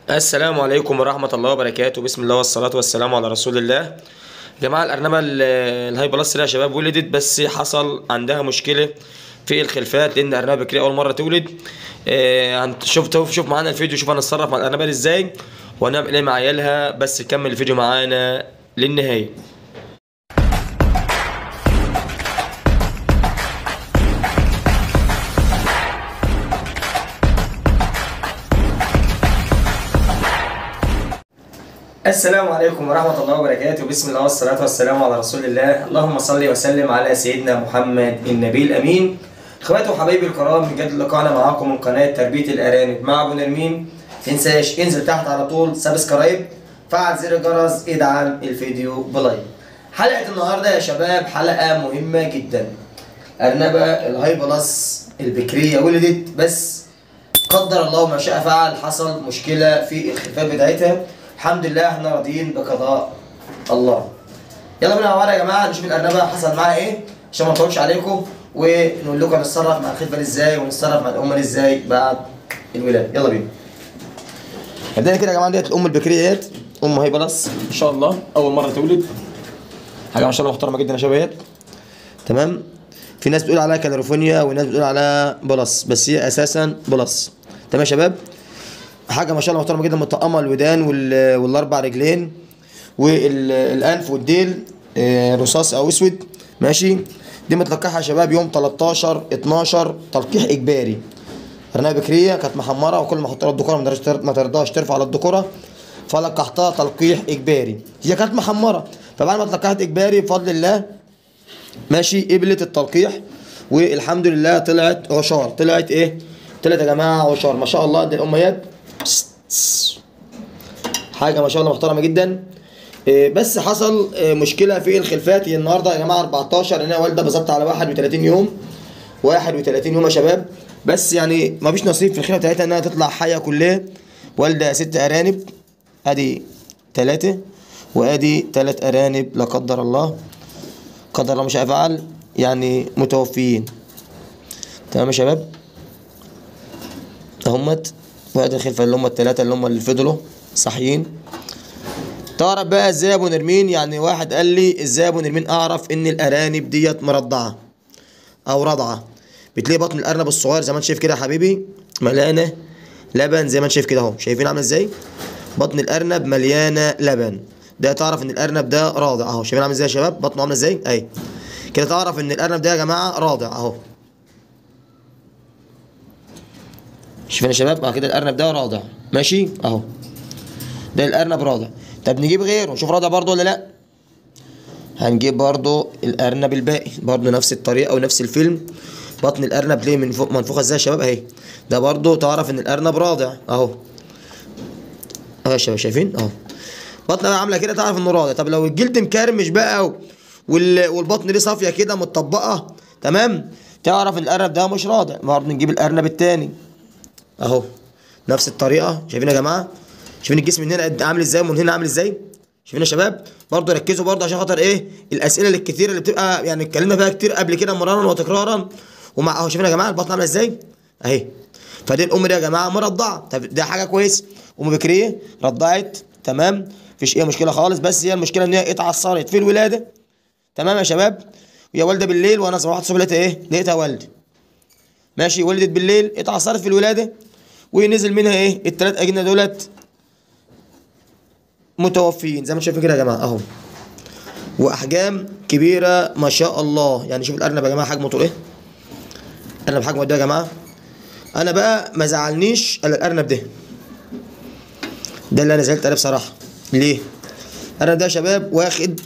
السلام عليكم ورحمة الله وبركاته بسم الله والصلاة والسلام على رسول الله يا جماعة الأرنبة ال- الهاي بلس دي يا شباب ولدت بس حصل عندها مشكلة في الخلفات لأن أرنبة بكرية أول مرة تولد آه، هنت- شوف شوف شوف معانا الفيديو شوف هنتصرف مع الأرنبة دي إزاي وهنعمل إيه مع عيالها بس كمل الفيديو معانا للنهاية السلام عليكم ورحمة الله وبركاته بسم الله والصلاة والسلام على رسول الله اللهم صل وسلم على سيدنا محمد النبي الأمين اخواتي وحبايبي الكرام بجد لقاءنا معاكم من قناة تربية الأرانب مع أبو نرمين تنساش انزل تحت على طول سبسكرايب فعل زر الجرس ادعم الفيديو بلايك حلقة النهاردة يا شباب حلقة مهمة جدا أرنبة الهاي بلس البكرية ولدت بس قدر الله ما شاء فعل حصل مشكلة في الخلفات بتاعتها الحمد لله احنا راضيين بقضاء الله يلا بينا مع بعض يا جماعة نشوف الأرنبة حصل معاها ايه عشان ما نطولش عليكم ونقول لكم هنتصرف مع الخلفة دي ازاي ونتصرف مع الأمة دي ازاي بعد الولادة يلا بينا مبدئيا كده يا جماعة ديت الأم البكرية ديت أم هي بلس إن شاء الله أول مرة تولد حاجة ما شاء الله محترمة جدا يا شباب تمام في ناس بتقول عليها كاليفورنيا وناس بتقول عليها بلس بس هي اساسا بلس تمام يا شباب حاجه ما شاء الله محترمه جدا مطقمه الودان وال- والاربع رجلين والانف والديل آه، رصاص او اسود ماشي دي متلقحها يا شباب يوم 13 12 تلقيح اجباري ارنبه بكريه كانت محمره وكل ما احط لها الدكوره ما ترضاش- ما ترضاش ترفع على الدكوره فلقحتها تلقيح اجباري هي كانت محمره فبعد ما اتلقحت اجباري بفضل الله ماشي قبلت التلقيح والحمد لله طلعت عشار طلعت ايه طلعت يا جماعه عشار ما شاء الله دي الامهات حاجه ما شاء الله محترمه جدا إيه، بس حصل إيه، مشكله في الخلفات هي النهارده يا جماعه 14 انا والده بالظبط على 31 يوم 31 يوم يا شباب بس يعني ما فيش نصيب في الخلفه بتاعتها انها تطلع حيه كلها والده ست ارانب ادي ثلاثه وادي ثلاث ارانب لا قدر الله قدر الله ما شاء فعل يعني متوفيين تمام يا شباب اهمت وادي الخلفه اللي هم الثلاثه اللي هم اللي فضلوا صحيين تعرف بقى ازاي يا ابو نرمين يعني واحد قال لي ازاي يا ابو نرمين اعرف ان الارانب ديت مرضعه او رضعه بتلاقي بطن الارنب الصغير زي ما انت شايف كده يا حبيبي مليانه لبن زي ما انت شايف كده اهو شايفين عامله ازاي بطن الارنب مليانه لبن ده تعرف ان الارنب ده راضع اهو شايفين عامل ازاي يا شباب بطنه عامله ازاي اهي كده تعرف ان الارنب ده يا جماعه راضع اهو شايفين يا شباب اه كده الارنب ده راضع ماشي اهو ده الارنب راضع طب نجيب غيره نشوف راضع برضه ولا لا هنجيب برضه الارنب الباقي برضه نفس الطريقه ونفس الفيلم بطن الارنب ليه من فوق منفوخه ازاي يا شباب اهي ده برضه تعرف ان الارنب راضع اهو اهو يا شباب شايفين اهو بطنه بقى عامله كده تعرف انه راضع طب لو الجلد مكرمش بقى و- وال... والبطن دي صافيه كده متطبقه تمام تعرف ان الارنب ده مش راضع برضه نجيب الارنب التاني اهو نفس الطريقه شايفين يا جماعه شايفين الجسم من هنا قد- عامل ازاي ومن هنا عامل ازاي شايفين يا شباب برضه ركزوا برضه عشان خاطر ايه الاسئله الكتيره اللي بتبقى يعني اتكلمنا فيها كتير قبل كده مرارا وتكرارا ومع اهو شايفين يا جماعه البطن عامله ازاي اهي فدي الام دي يا جماعه مرضعه طب ده حاجه كويس ام بكريه رضعت تمام مفيش اي مشكله خالص بس هي المشكله ان هي اتعثرت في الولاده تمام يا شباب وهي والده بالليل وانا صباحت الصبح لقيتها ايه لقيتها والده ماشي ولدت بالليل اتعثرت في الولاده ونزل منها ايه الثلاث اجنه دولت متوفيين زي ما انتم شايفين كده يا جماعه اهو واحجام كبيره ما شاء الله يعني شوف الارنب يا جماعه حجمه طول ايه ارنب حجمه قد ايه يا جماعه انا بقى ما زعلنيش الا الارنب ده ده اللي انا زعلت عليه بصراحه ليه الارنب ده يا شباب واخد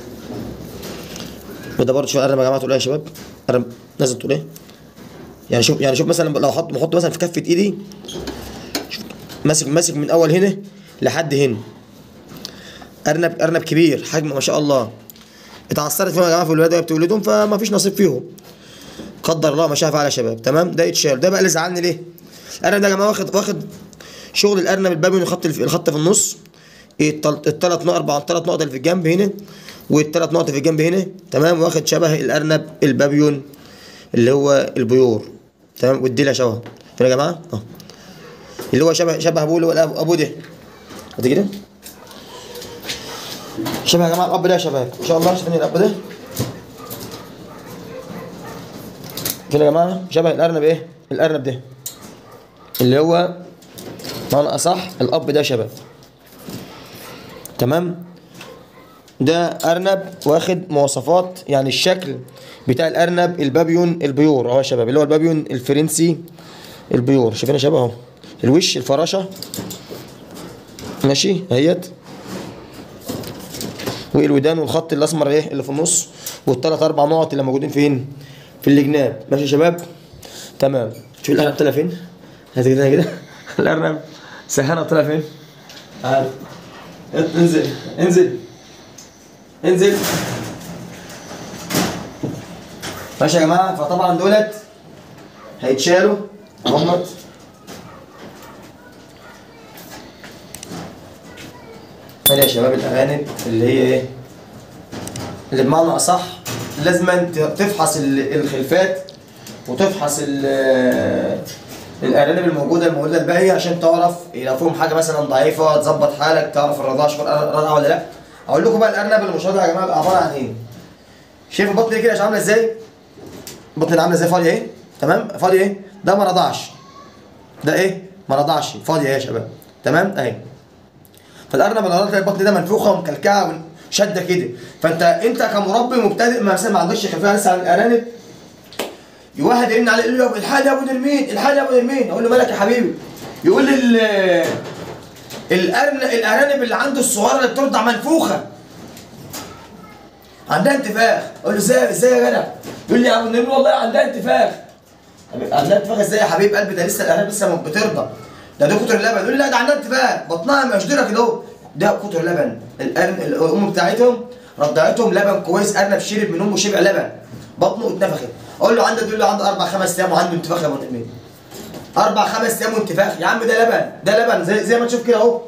وده برضه شوف الارنب يا جماعه طول ايه يا شباب ارنب نازل طول ايه يعني شوف يعني شوف مثلا لو احط بحط مثلا في كفه ايدي شوف ماسك ماسك من اول هنا لحد هنا ارنب ارنب كبير حجمه ما شاء الله اتعثرت فيهم يا جماعه في الولاده وهي بتولدهم فما فيش نصيب فيهم قدر الله ما شاء فعل يا شباب تمام ده يتشال ده بقى اللي زعلني ليه الارنب ده يا جماعه واخد واخد شغل الارنب البابي الخط الف- الخط في النص الثلاث نقط اربع ثلاث نقط اللي في الجنب هنا والثلاث نقط اللي في الجنب هنا تمام واخد شبه الارنب البابيون اللي هو البيور تمام والديله شبه فين يا جماعه اهو اللي هو شبه شبه ابوه اللي هو الأب- ابوه ده قد كده شبه يا جماعه الاب ده يا شباب ان شاء الله شايفين الاب ده فين يا جماعه شبه الارنب ايه الارنب ده اللي هو معنى اصح الاب ده يا شباب تمام ده ارنب واخد مواصفات يعني الشكل بتاع الارنب البابيون البيور اهو يا شباب اللي هو البابيون الفرنسي البيور شايفين يا شباب اهو الوش الفراشه ماشي اهيت والودان والخط الاسمر ايه اللي في النص والثلاث اربع نقط اللي موجودين فين في الجناب ماشي يا شباب تمام شوف الارنب طلع فين هات كده هات كده الارنب سهانه طلع فين تعال انزل انزل انزل ماشي يا جماعه فطبعا دولت هيتشالوا اهمت ادي يا شباب الارانب اللي هي ايه اللي بمعنى اصح لازم تفحص ال- الخلفات وتفحص ال- الارانب الموجوده المولده الباقيه عشان تعرف لو فيهم حاجه مثلا ضعيفه تظبط حالك تعرف الرضاعه شوف الرضاعه ولا لا اقول لكم بقى الارنب المشرده يا جماعه بيبقى عباره عن ايه شايف البطن دي كده عامله ازاي البطن اللي عامله ازاي فاضيه ايه تمام فاضيه ايه ده ما رضعش ده ايه ما رضعش فاضيه ايه يا شباب تمام اهي فالارنب اللي تلاقي البطن ده منفوخه ومكلكعه شده كده فانت انت كمربي مبتدئ مثلا ما عندكش خلفيه لسه عن الارانب يواحد يرن عليه يقول له الحال يا ابو نرمين الحال يا ابو نرمين اقول له مالك يا حبيبي يقول لي ال- الارن الارانب اللي عنده الصغيره اللي بترضع منفوخه عندها انتفاخ اقول له ازاي ازاي يا جدع يقول لي يا ابو نرمين والله عندها انتفاخ طب عندها انتفاخ ازاي يا حبيب قلبي ده لسه الارانب لسه بترضع ده ده كتر اللبن يقول لي لا ده عندها انتفاخ بطنها مشدوره كده اهو ده كتر لبن الارن الام بتاعتهم رضعتهم لبن كويس ارنب شرب من امه شبع لبن بطنه اتنفخت اقول له عنده تقول له عنده اربع خمس ايام وعنده انتفاخ يا ابو نرمين اربع خمس ايام وانتفاخ يا عم ده لبن ده لبن زي زي ما تشوف كده اهو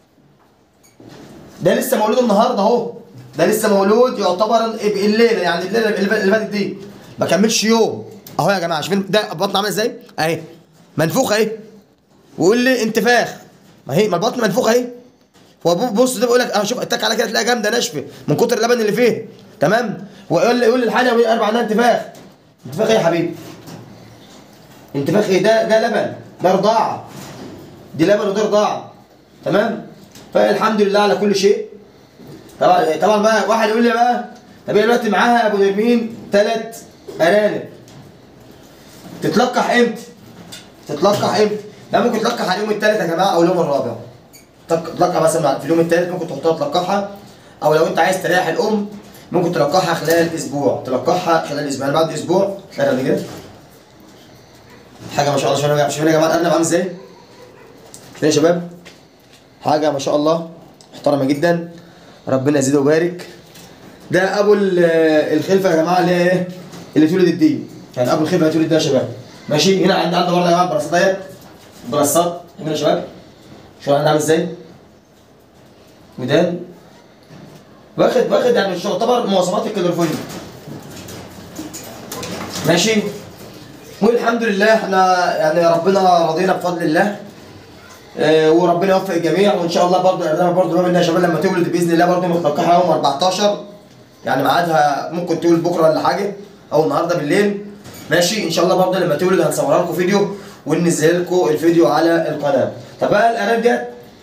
ده لسه مولود النهارده اهو ده لسه مولود يعتبر الليله يعني الليله اللي فاتت دي ما كملش يوم اهو يا جماعه شايفين ده البطن عامل ازاي اهي منفوخه اهي ويقول لي انتفاخ ما هي ما البطن منفوخه اهي هو بو- بص ده بيقول لك اه شوف اتك على كده تلاقيها جامده ناشفه من كتر اللبن اللي فيه تمام ويقول لي يقول لي الحاجه يا اربع عندها انتفاخ انتفاخ ايه يا حبيبي انتفاخ ايه ده ده لبن ده رضاعه دي لبن وده رضاعه تمام فالحمد لله على كل شيء طبعا طبعا بقى واحد يقول لي بقى طب هي دلوقتي معاها يا ابو نرمين ثلاث ارانب تتلقح امتى؟ تتلقح امتى؟ لا ممكن تلقح على اليوم الثالث يا جماعه او اليوم الرابع تلق- تلقح مثلا في اليوم الثالث ممكن تحطها تلقحها او لو انت عايز تريح الام ممكن تلقحها خلال اسبوع تلقحها خلال اسبوع يعني بعد اسبوع تلاقي كده حاجه ما شاء الله شوفوا يا- شوفوا يا جماعه الارنب عامل ازاي شوفوا يا شباب حاجه ما شاء الله محترمه جدا ربنا يزيده ويبارك ده ابو ال- الخلفه يا جماعه اللي هي ايه اللي اتولدت دي يعني ابو الخلفه اللي اتولد ده يا شباب ماشي هنا عندي عنده برضه يا جماعه البرصات ديت برصات هنا يا شباب شوف عندي عامل ازاي ودان واخد واخد يعني مش يعتبر مواصفات الكاليفورنيا ماشي والحمد لله احنا يعني ربنا رضينا بفضل الله آه، وربنا يوفق الجميع وان شاء الله برضه انا برضه بقول يا شباب لما تولد باذن الله برضه متلقحه يوم 14 يعني ميعادها ممكن تولد بكره ولا حاجه او النهارده بالليل ماشي ان شاء الله برضه لما تولد هنصورها لكم فيديو وننزل لكم الفيديو على القناه طب بقى الارانب ديت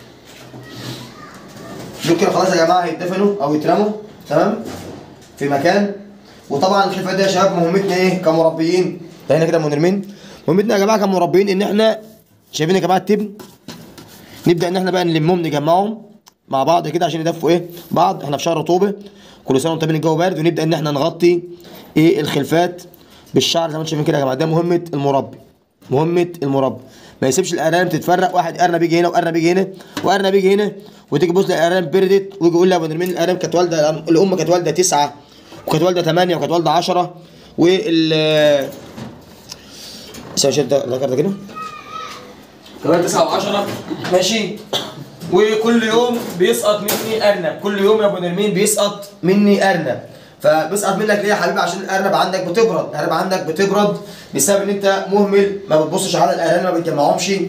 دول كده خلاص يا جماعه هيتدفنوا او يترموا تمام في مكان وطبعا الخلفه دي يا شباب مهمتنا ايه كمربيين ده هنا كده منرمين مهمتنا يا جماعه كمربيين ان احنا شايفين يا جماعه التبن نبدا ان احنا بقى نلمهم نجمعهم مع بعض كده عشان يدفوا ايه بعض احنا في شهر رطوبه كل سنه وانتم طيبين الجو بارد ونبدا ان احنا نغطي ايه الخلفات بالشعر زي ما انتم شايفين كده يا جماعه ده مهمه المربي مهمه المربي ما يسيبش الارانب تتفرق واحد ارنب يجي هنا وارنب يجي هنا وارنب يجي هنا وتيجي تبص الارانب بردت ويجي يقول لي يا ابو نرمين الارانب كانت والده الام كانت والده تسعه وكانت والده ثمانيه وكانت والده 10 وال ثواني شد الذكر ده كده كمان 9 و10 ماشي وكل يوم بيسقط مني ارنب كل يوم يا ابو نرمين بيسقط مني ارنب فبيسقط منك ليه يا حبيبي عشان الارنب عندك بتبرد الارنب عندك بتبرد بسبب ان انت مهمل ما بتبصش على الارانب ما بتجمعهمش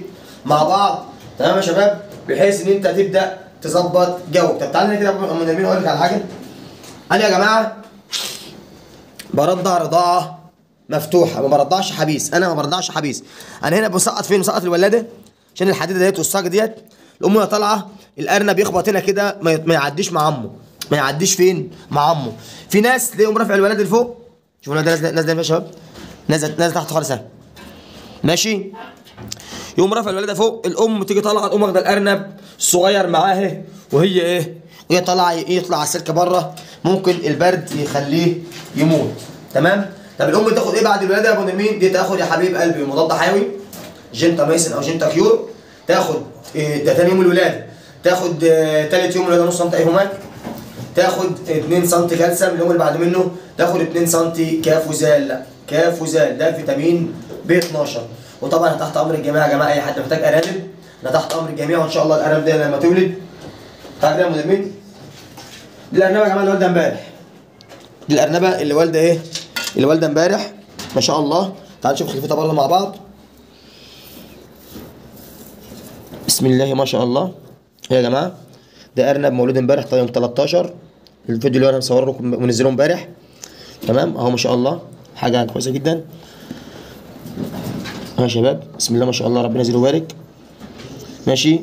مع بعض تمام يا شباب بحيث ان انت تبدا تظبط جو طب تعالى كده ام نرمين اقول لك على حاجه انا يا جماعه برضع رضاعه مفتوحه ما برضعش حبيس انا ما برضعش حبيس انا هنا بسقط فين مسقط الولاده عشان الحديده ديت والصاج ديت الام وهي طالعه الارنب يخبط هنا كده ما يت- ما يعديش مع عمه ما يعديش فين مع عمه في ناس تلاقيهم رافع الولاده لفوق شوفوا الولاده نازله نازله فين يا شباب نازله نازله تحت خالص اهي ماشي يقوم رافع الولاده فوق الام تيجي طالعه تقوم واخده الارنب الصغير معاه اهي وهي ايه وهي طالعه يطلع على السلك بره ممكن البرد يخليه يموت تمام طب الام تاخد ايه بعد الولاده يا ابو نمين دي تاخد يا حبيب قلبي مضاد حيوي جنتا ميسن او جنتا كيور تاخد إيه ده تاني يوم الولاده تاخد آه، تالت يوم الولاده نص سم ايهوماك تاخد 2 سم كالسيوم اليوم اللي بعد منه تاخد 2 سم كافوزال كافوزال ده فيتامين ب 12 وطبعا أنا تحت امر الجميع يا جماعه اي حد محتاج ارانب انا تحت امر الجميع وان شاء الله الارانب دي لما تولد تعالى كده يا مدمين دي الارنبه يا جماعه اللي والده امبارح دي الارنبه اللي والده ايه اللي والده امبارح ما شاء الله تعالوا نشوف خلفتها برضه مع بعض بسم الله ما شاء الله يا جماعه ده ارنب مولود امبارح يوم 13 الفيديو اللي انا مصوره لكم منزله امبارح تمام اهو ما شاء الله حاجه كويسه جدا اهو يا شباب بسم الله ما شاء الله ربنا يزيد ويبارك ماشي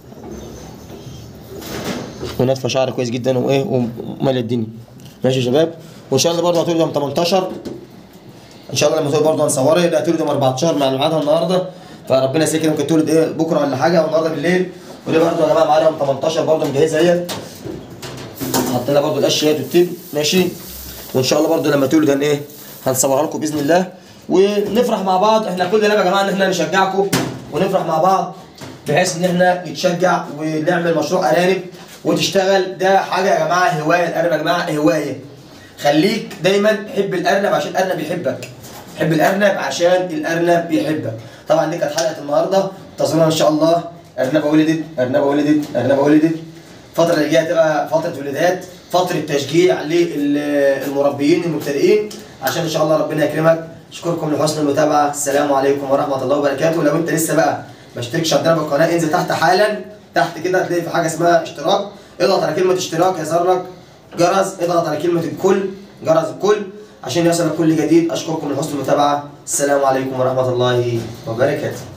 ونتفه شعر كويس جدا وايه ومال الدنيا ماشي يا شباب وان شاء الله برضه هتولد يوم 18 ان شاء الله لما تولد برضه هنصورها ده هتولد يوم 14 مع ميعادها النهارده فربنا يسلمك كده ممكن تولد ايه بكره ولا حاجه او النهارده بالليل ودي برضه يا جماعه معانا يوم 18 برضه مجهزه اهي حط لها برضه القشيات والتيب ماشي وان شاء الله برضه لما تولد هن ايه هنصورها لكم باذن الله ونفرح مع بعض احنا كل ده يا جماعه ان احنا نشجعكم ونفرح مع بعض بحيث ان احنا نتشجع ونعمل مشروع ارانب وتشتغل ده حاجه يا جماعه هوايه الارنب يا جماعه هوايه خليك دايما حب الارنب عشان الارنب يحبك حب الارنب عشان الارنب بيحبك طبعا دي كانت حلقه النهارده انتظرونا ان شاء الله ارنبه ولدت ارنبه ولدت ارنبه ولدت الفتره اللي جايه تبقى فتره ولادات فتره تشجيع للمربيين المبتدئين عشان ان شاء الله ربنا يكرمك اشكركم لحسن المتابعه السلام عليكم ورحمه الله وبركاته لو انت لسه بقى ما اشتركش عندنا في القناه انزل تحت حالا تحت كده هتلاقي في حاجه اسمها اشتراك اضغط على كلمه اشتراك يظهر لك جرس اضغط على كلمه الكل جرس الكل عشان يصلك كل جديد اشكركم لحسن المتابعه السلام عليكم ورحمه الله وبركاته